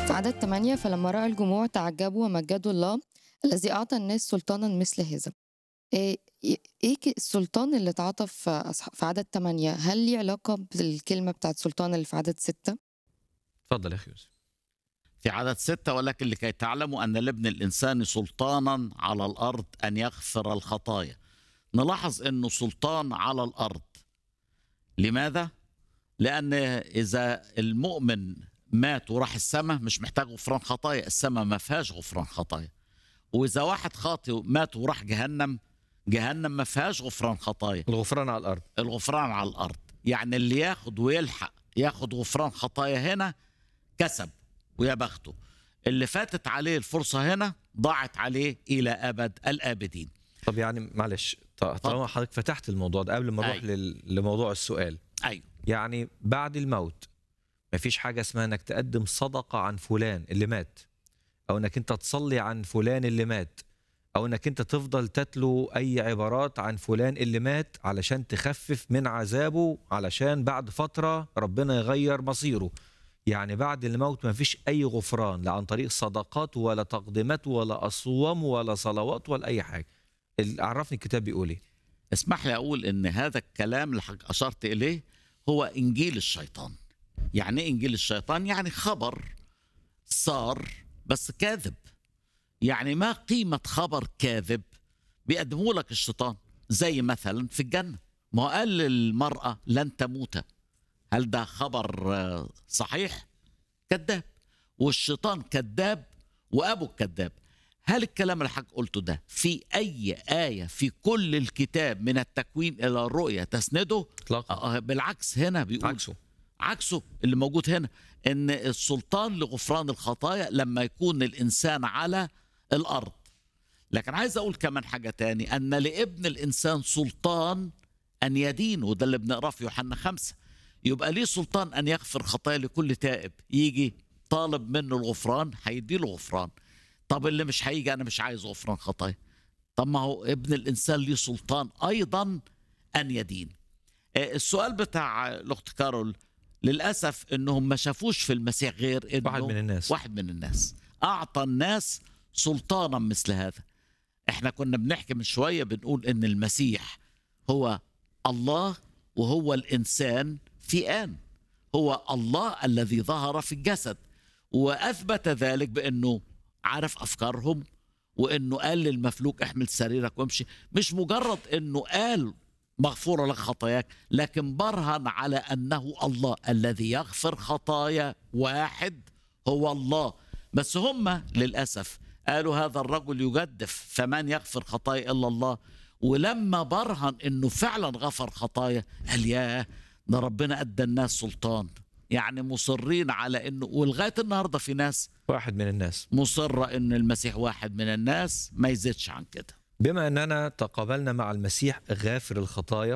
في عدد 8 فلما رأى الجموع تعجبوا ومجدوا الله الذي أعطى الناس سلطانا مثل هذا إيه إيه ك- السلطان اللي اتعاطى في أصح- في عدد 8 هل ليه علاقة بالكلمة بتاعت سلطان اللي في عدد 6 اتفضل يا اخي يوسف في عدد ستة ولكن لكي تعلموا أن لابن الإنسان سلطانا على الأرض أن يغفر الخطايا نلاحظ أنه سلطان على الأرض لماذا؟ لأن إذا المؤمن مات وراح السماء مش محتاج غفران خطايا السماء ما فيهاش غفران خطايا وإذا واحد خاطئ مات وراح جهنم جهنم ما فيهاش غفران خطايا الغفران على الارض الغفران على الارض يعني اللي ياخد ويلحق ياخد غفران خطايا هنا كسب ويا بخته اللي فاتت عليه الفرصه هنا ضاعت عليه الى ابد الابدين طب يعني معلش ط- طالما حضرتك فتحت الموضوع ده قبل ما نروح أيوة. لل- لموضوع السؤال ايوه يعني بعد الموت مفيش حاجة اسمها انك تقدم صدقة عن فلان اللي مات او انك انت تصلي عن فلان اللي مات او انك انت تفضل تتلو اي عبارات عن فلان اللي مات علشان تخفف من عذابه علشان بعد فترة ربنا يغير مصيره يعني بعد الموت مفيش اي غفران لا عن طريق صدقات ولا تقديمات ولا اصوام ولا صلوات ولا اي حاجة ال- عرفني الكتاب بيقول ايه اسمح لي اقول ان هذا الكلام اللي حضرتك اشرت اليه هو انجيل الشيطان يعني ايه انجيل الشيطان يعني خبر صار بس كاذب يعني ما قيمه خبر كاذب بيقدمه لك الشيطان زي مثلا في الجنه ما هو قال للمراه لن تموت هل ده خبر آه، صحيح كذاب والشيطان كذاب وابو الكذاب هل الكلام اللي حضرتك قلته ده في اي ايه في كل الكتاب من التكوين الى الرؤيا تسنده اطلاقا آه، بالعكس هنا بيقول عكسه عكسه اللي موجود هنا ان السلطان لغفران الخطايا لما يكون الانسان على الارض لكن عايز اقول كمان حاجه تاني ان لابن الانسان سلطان ان يدين وده اللي بنقراه في يوحنا خمسة يبقى ليه سلطان ان يغفر خطايا لكل تائب يجي طالب منه الغفران هيديله غفران طب اللي مش هيجي انا مش عايز غفران خطايا طب ما هو ابن الانسان ليه سلطان ايضا ان يدين آه، السؤال بتاع الاخت كارول للاسف انهم ما شافوش في المسيح غير انه واحد من الناس واحد من الناس اعطى الناس سلطانا مثل هذا احنا كنا بنحكي من شويه بنقول ان المسيح هو الله وهو الانسان في ان هو الله الذي ظهر في الجسد واثبت ذلك بانه عارف افكارهم وانه قال للمفلوك احمل سريرك وامشي مش مجرد انه قال مغفوره لك خطاياك لكن برهن على انه الله الذي يغفر خطايا واحد هو الله بس هم للاسف قالوا هذا الرجل يجدف فمن يغفر خطايا الا الله ولما برهن انه فعلا غفر خطايا قال ياه ده ربنا ادى الناس سلطان يعني مصرين على انه ولغايه النهارده في ناس واحد من الناس مصره ان المسيح واحد من الناس ما يزيدش عن كده بما اننا تقابلنا مع المسيح غافر الخطايا